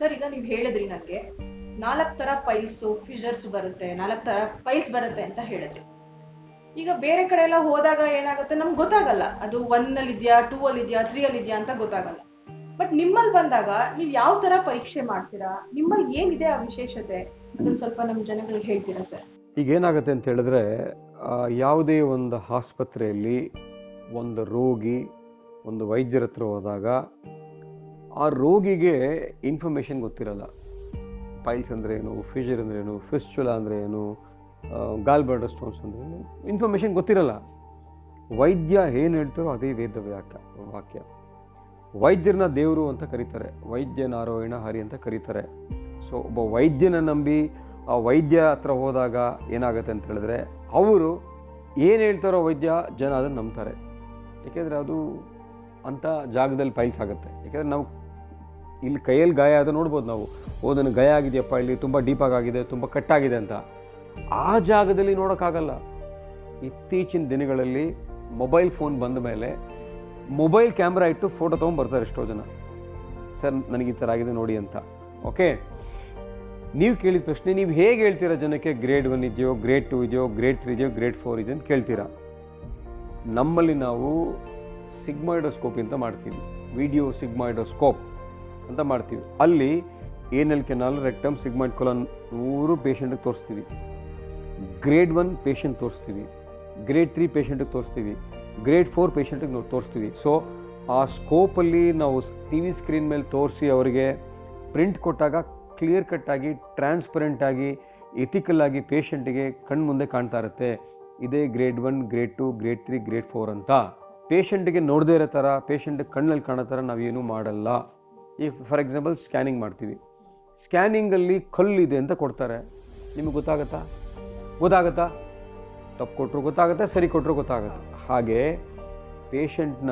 sir ಈಗ ನೀವು ಹೇಳಿದ್ರಿ ನನಗೆ ನಾಲ್ಕು ತರ ಪೈಲ್ಸ್ ಫಿಶರ್ಸ್ ಬರುತ್ತೆ ನಾಲ್ಕು ತರ ಪೈಲ್ಸ್ ಬರುತ್ತೆ ಅಂತ ಹೇಳಿದ್ರಿ ಈಗ ಬೇರೆ ಕಡೆ ಎಲ್ಲ ಹೋದಾಗ ಏನಾಗುತ್ತೆ ನಮ್ಗೆ ಗೊತ್ತಾಗಲ್ಲ ಅದು ಒನ್ ಅಲ್ಲಿ ಇದೆಯಾ ಟೂ ಅಲ್ಲಿ ಇದೆಯಾ ತ್ರೀ ಅಲ್ಲಿ ಇದೆಯಾ ಅಂತ ಗೊತ್ತಾಗಲ್ಲ ಬಟ್ ನಿಮ್ಮಲ್ಲಿ ಬಂದಾಗ ನೀವು ಯಾವ ತರ ಪರೀಕ್ಷೆ ಮಾಡ್ತೀರಾ ನಿಮ್ಮಲ್ಲಿ ಏನಿದೆ ಆ ವಿಶೇಷತೆ ಅದನ್ನ ಸ್ವಲ್ಪ ನಮ್ಮ ಜನಗಳಿಗೆ ಹೇಳ್ತೀರಾ ಸರ್ ಈಗ ಏನಾಗುತ್ತೆ ಅಂತ ಹೇಳಿದ್ರೆ ಆ, ಯಾವುದೇ ಒಂದು ಆಸ್ಪತ್ರೆಯಲ್ಲಿ ಒಂದು ರೋಗಿ ಒಂದು ವೈದ್ಯರ ಹತ್ರ ಹೋದಾಗ ಆ ರೋಗಿಗೆ ಇನ್ಫಾರ್ಮೇಷನ್ ಗೊತ್ತಿರಲ್ಲ ಪೈಲ್ಸ್ ಅಂದ್ರೆ ಏನು ಫಿಶರ್ ಅಂದ್ರೆ ಏನು ಫಿಸ್ಚುಲಾ ಅಂದ್ರೆ ಏನು ಗಾಲ್ ಬ್ಲಾಡರ್ ಸ್ಟೋನ್ಸ್ ಅಂದ್ರೆ ಏನು ಇನ್ಫಾರ್ಮೇಷನ್ ಗೊತ್ತಿರಲ್ಲ ವೈದ್ಯ ಏನು ಹೇಳ್ತಾರೋ ಅದೇ ವೇದ ವ್ಯಾಖ್ಯ ವಾಕ್ಯ ವೈದ್ಯರನ್ನ ದೇವರು ಅಂತ ಕರೀತಾರೆ ವೈದ್ಯ ನಾರಾಯಣ ಹರಿ ಅಂತ ಕರೀತಾರೆ ಸೊ ಒಬ್ಬ ವೈದ್ಯನ ನಂಬಿ ಆ ವೈದ್ಯ ಹತ್ರ ಹೋದಾಗ ಏನಾಗುತ್ತೆ ಅಂತ ಹೇಳಿದ್ರೆ ಅವರು ಏನು ಹೇಳ್ತಾರೋ ವೈದ್ಯ ಜನ ಅದನ್ನು ನಂಬ್ತಾರೆ ಯಾಕೆಂದರೆ ಅದು ಅಂಥ ಜಾಗದಲ್ಲಿ ಪೈಲ್ಸ್ ಆಗುತ್ತೆ ಯಾಕೆಂದರೆ ನಾವು ಇಲ್ಲಿ ಕೈಯಲ್ಲಿ ಗಾಯ ಆದ ನೋಡ್ಬೋದು ನಾವು ಓದನ್ನು ಗಾಯ ಆಗಿದೆಯಪ್ಪ ಇಲ್ಲಿ ತುಂಬ ಡೀಪಾಗಿ ಆಗಿದೆ ತುಂಬ ಕಟ್ಟಾಗಿದೆ ಅಂತ ಆ ಜಾಗದಲ್ಲಿ ನೋಡೋಕ್ಕಾಗಲ್ಲ ಇತ್ತೀಚಿನ ದಿನಗಳಲ್ಲಿ ಮೊಬೈಲ್ ಫೋನ್ ಬಂದ ಮೇಲೆ ಮೊಬೈಲ್ ಕ್ಯಾಮ್ರಾ ಇಟ್ಟು ಫೋಟೋ ತೊಗೊಂಡು ಬರ್ತಾರೆ ಎಷ್ಟೋ ಜನ ಸರ್ ನನಗೆ ಈ ಥರ ಆಗಿದೆ ನೋಡಿ ಅಂತ ಓಕೆ ನೀವು ಕೇಳಿದ ಪ್ರಶ್ನೆ ನೀವು ಹೇಗೆ ಹೇಳ್ತೀರಾ ಜನಕ್ಕೆ ಗ್ರೇಡ್ ಒನ್ ಇದೆಯೋ ಗ್ರೇಡ್ ಟು ಇದೆಯೋ ಗ್ರೇಡ್ ತ್ರೀ ಇದೆಯೋ ಗ್ರೇಡ್ ಫೋರ್ ಇದೆಯೋ ಅಂತ ಕೇಳ್ತೀರಾ ನಮ್ಮಲ್ಲಿ ನಾವು ಸಿಗ್ಮಾಯ್ಡೋಸ್ಕೋಪಿ ಅಂತ ಮಾಡ್ತೀವಿ ವಿಡಿಯೋ ಸಿಗ್ಮಾಯ್ಡೋಸ್ಕೋಪ್ ಅಂತ ಮಾಡ್ತೀವಿ ಅಲ್ಲಿ ಏನಲ್ ಕೆನಾಲ್ ರೆಕ್ಟಮ್ ಸಿಗ್ಮಾಯ್ಡ್ ಕೊಲನ್ ಮೂರು ಪೇಷಂಟ್ಗೆ ತೋರಿಸ್ತೀವಿ ಗ್ರೇಡ್ ಒನ್ ಪೇಷಂಟ್ ತೋರಿಸ್ತೀವಿ ಗ್ರೇಡ್ ತ್ರೀ ಪೇಷಂಟಿಗೆ ತೋರಿಸ್ತೀವಿ ಗ್ರೇಡ್ ಫೋರ್ ಪೇಷಂಟಿಗೆ ನಾವು ತೋರಿಸ್ತೀವಿ ಸೊ ಆ ಸ್ಕೋಪಲ್ಲಿ ನಾವು ಟಿ ವಿ ಸ್ಕ್ರೀನ್ ಮೇಲೆ ತೋರಿಸಿ ಅವರಿಗೆ ಪ್ರಿಂಟ್ ಕೊಟ್ಟಾಗ ಕ್ಲಿಯರ್ ಕಟ್ ಆಗಿ ಟ್ರಾನ್ಸ್ಪರೆಂಟ್ ಆಗಿ ಎಥಿಕಲ್ ಆಗಿ ಪೇಷಂಟಿಗೆ ಕಣ್ಣು ಮುಂದೆ ಕಾಣ್ತಾ ಇರುತ್ತೆ ಇದೇ grade one grade two grade three grade four ಅಂತ ಪೇಷಂಟಿಗೆ ನೋಡದೇ ಇರೋ ಥರ ಪೇಷಂಟ್ ಕಣ್ಣಲ್ಲಿ ಕಾಣೋ ಥರ ನಾವೇನು ಮಾಡಲ್ಲ ಈಗ ಫಾರ್ ಎಕ್ಸಾಂಪಲ್ ಸ್ಕ್ಯಾನಿಂಗ್ ಮಾಡ್ತೀವಿ ಸ್ಕ್ಯಾನಿಂಗಲ್ಲಿ ಕಲ್ಲಿದೆ ಅಂತ ಕೊಡ್ತಾರೆ ನಿಮಗೆ ಗೊತ್ತಾಗತ್ತಾ ಗೊತ್ತಾಗತ್ತಾ ತಪ್ಪು ಕೊಟ್ಟರು ಗೊತ್ತಾಗುತ್ತೆ ಸರಿ ಕೊಟ್ಟರು ಗೊತ್ತಾಗುತ್ತೆ ಹಾಗೆ ಪೇಷಂಟ್ನ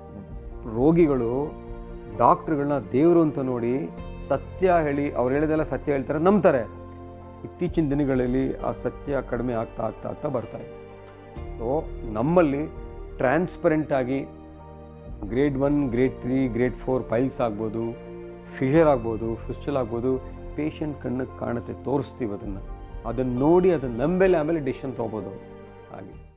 ರೋಗಿಗಳು ಡಾಕ್ಟ್ರುಗಳನ್ನ ದೇವರು ಅಂತ ನೋಡಿ ಸತ್ಯ ಹೇಳಿ ಅವ್ರು ಹೇಳಿದೆಲ್ಲ ಸತ್ಯ ಹೇಳ್ತಾರೆ ನಂಬ್ತಾರೆ ಇತ್ತೀಚಿನ ದಿನಗಳಲ್ಲಿ ಆ ಸತ್ಯ ಕಡಿಮೆ ಆಗ್ತಾ ಆಗ್ತಾ ಆಗ್ತಾ ಬರ್ತಾ ಇದೆ ಸೊ ನಮ್ಮಲ್ಲಿ ಟ್ರಾನ್ಸ್ಪರೆಂಟ್ ಆಗಿ grade one grade three grade four piles ಆಗ್ಬೋದು ಫಿಶರ್ ಆಗ್ಬೋದು ಫಿಸ್ಟಲ್ ಆಗ್ಬೋದು ಪೇಷಂಟ್ ಕಣ್ಣಿಗೆ ಕಾಣುತ್ತೆ ತೋರಿಸ್ತೀವಿ ಅದನ್ನು ಅದನ್ನು ನೋಡಿ ಅದನ್ನು ನಂಬೇಲೆ ಆಮೇಲೆ ಡಿಸಿಷನ್ ತೊಗೋಬೋದು ಹಾಗೆ